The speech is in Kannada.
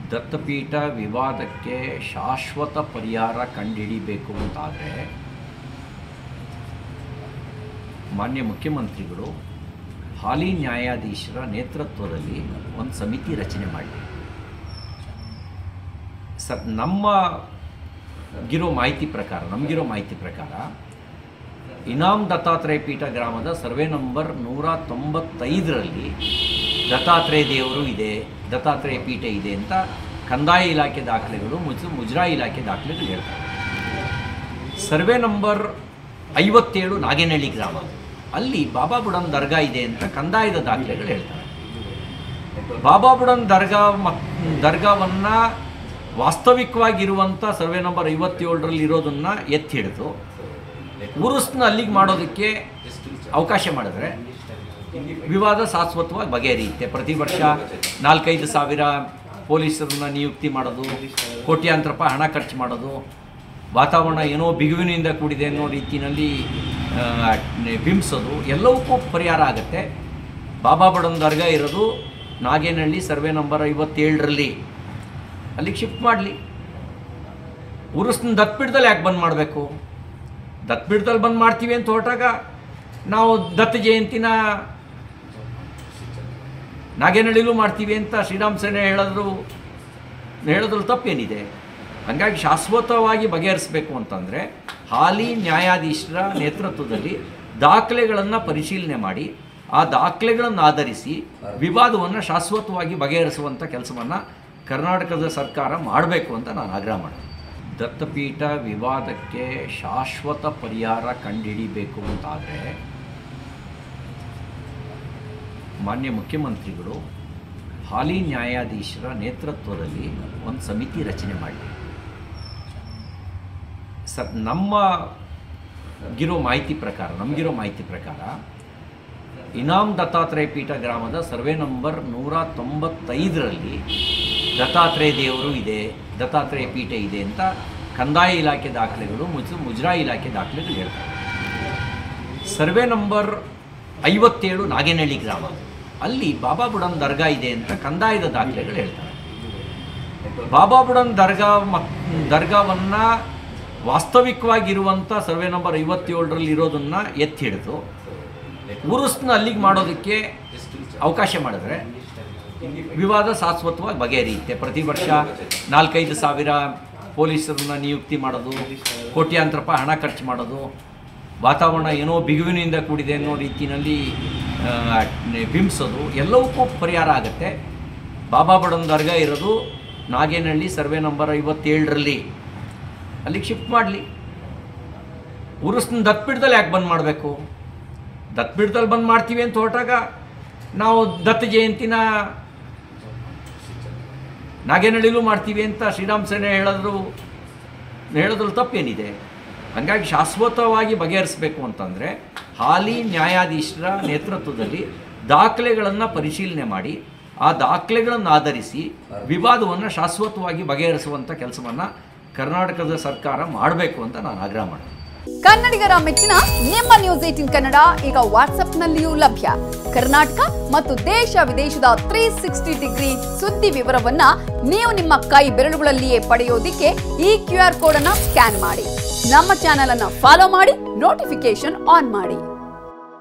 ದತ್ತಪೀಠ ವಿವಾದಕ್ಕೆ ಶಾಶ್ವತ ಪರಿಹಾರ ಕಂಡುಹಿಡಿಬೇಕು ಅಂತಾದರೆ ಮಾನ್ಯ ಮುಖ್ಯಮಂತ್ರಿಗಳು ಹಾಲಿ ನ್ಯಾಯಾಧೀಶರ ನೇತೃತ್ವದಲ್ಲಿ ಒಂದು ಸಮಿತಿ ರಚನೆ ಮಾಡಿ ಸ ನಮ್ಮ ಗಿರೋ ಮಾಹಿತಿ ಪ್ರಕಾರ ನಮಗಿರೋ ಮಾಹಿತಿ ಪ್ರಕಾರ ಇನಾಮ್ ದತ್ತಾತ್ರೇಯ ಪೀಠ ಗ್ರಾಮದ ಸರ್ವೆ ನಂಬರ್ ನೂರ ತೊಂಬತ್ತೈದರಲ್ಲಿ ದತ್ತಾತ್ರೇಯ ದೇವರು ಇದೆ ದತ್ತಾತ್ರೇಯ ಪೀಠ ಇದೆ ಅಂತ ಕಂದಾಯ ಇಲಾಖೆ ದಾಖಲೆಗಳು ಮುಜ್ ಮುಜರಾಯಿ ಇಲಾಖೆ ದಾಖಲೆಗಳು ಹೇಳ್ತಾರೆ ಸರ್ವೆ ನಂಬರ್ ಐವತ್ತೇಳು ನಾಗೇನಹಳ್ಳಿ ಗ್ರಾಮ ಅಲ್ಲಿ ಬಾಬಾ ಬುಡನ್ ದರ್ಗಾ ಇದೆ ಅಂತ ಕಂದಾಯದ ದಾಖಲೆಗಳು ಹೇಳ್ತಾರೆ ಬಾಬಾ ಬುಡನ್ ದರ್ಗಾ ಮತ್ ದರ್ಗಾವನ್ನು ವಾಸ್ತವಿಕವಾಗಿರುವಂಥ ಸರ್ವೆ ನಂಬರ್ ಐವತ್ತೇಳರಲ್ಲಿ ಇರೋದನ್ನು ಎತ್ತಿ ಹಿಡಿದು ಉರುಸ್ನ ಅಲ್ಲಿಗೆ ಮಾಡೋದಕ್ಕೆ ಅವಕಾಶ ಮಾಡಿದ್ರೆ ವಿವಾದ ಶಾಶ್ವತವಾಗಿ ಬಗೆಹರಿಯುತ್ತೆ ಪ್ರತಿ ವರ್ಷ ನಾಲ್ಕೈದು ಸಾವಿರ ಪೊಲೀಸರನ್ನ ನಿಯುಕ್ತಿ ಮಾಡೋದು ಕೋಟ್ಯಾಂತರ ರೂಪಾಯಿ ಹಣ ಖರ್ಚು ಮಾಡೋದು ವಾತಾವರಣ ಏನೋ ಬಿಗುವಿನಿಂದ ಕೂಡಿದೆ ಅನ್ನೋ ರೀತಿಯಲ್ಲಿ ಆ, ಬಿಂಬಿಸೋದು ಎಲ್ಲವಕ್ಕೂ ಪರಿಹಾರ ಆಗುತ್ತೆ ಬಾಬಾ ಬಡನ್ ದರ್ಗಾ ಇರೋದು ನಾಗೇನಹಳ್ಳಿ ಸರ್ವೆ ನಂಬರ್ ಐವತ್ತೇಳರಲ್ಲಿ ಅಲ್ಲಿಗೆ ಶಿಫ್ಟ್ ಮಾಡಲಿ ಉರುಸ್ನ ದತ್ಪೀಠದಲ್ಲಿ ಯಾಕೆ ಬಂದ್ ಮಾಡಬೇಕು ದತ್ಪೀಠದಲ್ಲಿ ಬಂದ್ ಮಾಡ್ತೀವಿ ಅಂತ ಹೊರಟಾಗ ನಾವು ದತ್ತ ಜಯಂತಿನ ನಾಗೇನಹಳ್ಳಿಲೂ ಮಾಡ್ತೀವಿ ಅಂತ ಶ್ರೀರಾಮ್ ಸೇನೆ ಹೇಳಿದ್ರು ಹೇಳೋದ್ರಲ್ಲಿ ತಪ್ಪೇನಿದೆ ಹಾಗಾಗಿ ಶಾಶ್ವತವಾಗಿ ಬಗೆಹರಿಸಬೇಕು ಅಂತಂದರೆ ಹಾಲಿ ನ್ಯಾಯಾಧೀಶರ ನೇತೃತ್ವದಲ್ಲಿ ದಾಖಲೆಗಳನ್ನು ಪರಿಶೀಲನೆ ಮಾಡಿ ಆ ದಾಖಲೆಗಳನ್ನು ಆಧರಿಸಿ ವಿವಾದವನ್ನು ಶಾಶ್ವತವಾಗಿ ಬಗೆಹರಿಸುವಂಥ ಕೆಲಸವನ್ನು ಕರ್ನಾಟಕದ ಸರ್ಕಾರ ಮಾಡಬೇಕು ಅಂತ ನಾನು ಆಗ್ರಹ ಮಾಡ್ತೀನಿ ದತ್ತಪೀಠ ವಿವಾದಕ್ಕೆ ಶಾಶ್ವತ ಪರಿಹಾರ ಕಂಡುಹಿಡಿಬೇಕು ಅಂತಾದರೆ ಮಾನ್ಯ ಮುಖ್ಯಮಂತ್ರಿಗಳು ಹಾಲಿ ನ್ಯಾಯಾಧೀಶರ ನೇತೃತ್ವದಲ್ಲಿ ಒಂದು ಸಮಿತಿ ರಚನೆ ಮಾಡಿ ಸ ನಮ್ಮ ಗಿರೋ ಮಾಹಿತಿ ಪ್ರಕಾರ ನಮಗಿರೋ ಮಾಹಿತಿ ಪ್ರಕಾರ ಇನಾಮ್ ದತ್ತಾತ್ರೇಯ ಪೀಠ ಗ್ರಾಮದ ಸರ್ವೆ ನಂಬರ್ ನೂರ ತೊಂಬತ್ತೈದರಲ್ಲಿ ದತ್ತಾತ್ರೇಯ ದೇವರು ಇದೆ ದತ್ತಾತ್ರೇಯ ಪೀಠ ಇದೆ ಅಂತ ಕಂದಾಯ ಇಲಾಖೆ ದಾಖಲೆಗಳು ಮುಜ್ ಮುಜರಾಯಿ ಇಲಾಖೆ ದಾಖಲೆಗಳು ಹೇಳ್ತಾರೆ ಸರ್ವೆ ನಂಬರ್ ಐವತ್ತೇಳು ನಾಗೇನಹಳ್ಳಿ ಗ್ರಾಮ ಅಲ್ಲಿ ಬಾಬಾ ಬುಡನ್ ದರ್ಗಾ ಇದೆ ಅಂತ ಕಂದಾಯದ ದಾಖಲೆಗಳು ಹೇಳ್ತಾರೆ ಬಾಬಾ ಬುಡನ್ ದರ್ಗಾ ಮತ್ ದರ್ಗಾವನ್ನು ವಾಸ್ತವಿಕವಾಗಿರುವಂಥ ಸರ್ವೆ ನಂಬರ್ ಐವತ್ತೇಳರಲ್ಲಿ ಇರೋದನ್ನು ಎತ್ತಿ ಹಿಡಿದು ಉರುಸ್ನ ಅಲ್ಲಿಗೆ ಮಾಡೋದಕ್ಕೆ ಅವಕಾಶ ಮಾಡಿದ್ರೆ ವಿವಾದ ಶಾಶ್ವತವಾಗಿ ಬಗೆಹರಿಯುತ್ತೆ ಪ್ರತಿ ವರ್ಷ ನಾಲ್ಕೈದು ಸಾವಿರ ಪೊಲೀಸರನ್ನ ನಿಯುಕ್ತಿ ಮಾಡೋದು ಕೋಟ್ಯಾಂತರ ರೂಪಾಯಿ ಹಣ ಖರ್ಚು ಮಾಡೋದು ವಾತಾವರಣ ಏನೋ ಬಿಗುವಿನಿಂದ ಕೂಡಿದೆ ಅನ್ನೋ ರೀತಿಯಲ್ಲಿ ಆ, ಬಿಂಬಿಸೋದು ಎಲ್ಲವಕ್ಕೂ ಪರಿಹಾರ ಆಗುತ್ತೆ ಬಾಬಾ ಬಡನ್ ದರ್ಗಾ ಇರೋದು ನಾಗೇನಹಳ್ಳಿ ಸರ್ವೆ ನಂಬರ್ ಐವತ್ತೇಳರಲ್ಲಿ ಅಲ್ಲಿಗೆ ಶಿಫ್ಟ್ ಮಾಡಲಿ ಉರುಸ್ನ ದತ್ಪೀಠದಲ್ಲಿ ಯಾಕೆ ಬಂದ್ ಮಾಡಬೇಕು ದತ್ಪೀಠದಲ್ಲಿ ಬಂದ್ ಮಾಡ್ತೀವಿ ಅಂತ ಹೊರಟಾಗ ನಾವು ದತ್ತ ಜಯಂತಿನ ನಾಗೇನಹಳ್ಳಿಲೂ ಮಾಡ್ತೀವಿ ಅಂತ ಶ್ರೀರಾಮ್ ಸೇನೆ ಹೇಳಿದ್ರು ಹೇಳೋದ್ರಲ್ಲಿ ತಪ್ಪೇನಿದೆ ಹಾಗಾಗಿ ಶಾಶ್ವತವಾಗಿ ಬಗೆಹರಿಸಬೇಕು ಅಂತಂದರೆ ಹಾಲಿ ನ್ಯಾಯಾಧೀಶರ ನೇತೃತ್ವದಲ್ಲಿ ದಾಖಲೆಗಳನ್ನು ಪರಿಶೀಲನೆ ಮಾಡಿ ಆ ದಾಖಲೆಗಳನ್ನು ಆಧರಿಸಿ ವಿವಾದವನ್ನು ಶಾಶ್ವತವಾಗಿ ಬಗೆಹರಿಸುವಂಥ ಕೆಲಸವನ್ನು ಕರ್ನಾಟಕದ ಸರ್ಕಾರ ಮಾಡಬೇಕು ಅಂತ ನಾನು ಆಗ್ರಹ ಮಾಡ್ತೀನಿ ಕನ್ನಡಿಗರ ಮೆಚ್ಚಿನ ನಿಮ್ಮ ನ್ಯೂಸ್ ಏಟಿನ್ ಕನ್ನಡ ಈಗ ವಾಟ್ಸ್ಆಪ್ನಲ್ಲಿಯೂ ಲಭ್ಯ ಕರ್ನಾಟಕ ಮತ್ತು ದೇಶ ವಿದೇಶದ ತ್ರೀ ಸಿಕ್ಸ್ಟಿ ಡಿಗ್ರಿ ಸುದ್ದಿ ವಿವರವನ್ನ ನೀವು ನಿಮ್ಮ ಕೈ ಬೆರಳುಗಳಲ್ಲಿಯೇ ಪಡೆಯೋದಿಕ್ಕೆ ಈ ಕ್ಯೂ ಆರ್ ಕೋಡ್ ಅನ್ನ ಸ್ಕ್ಯಾನ್ ಮಾಡಿ ನಮ್ಮ ಚಾನೆಲ್ ಅನ್ನ ಫಾಲೋ ಮಾಡಿ ನೋಟಿಫಿಕೇಶನ್ ಆನ್ ಮಾಡಿ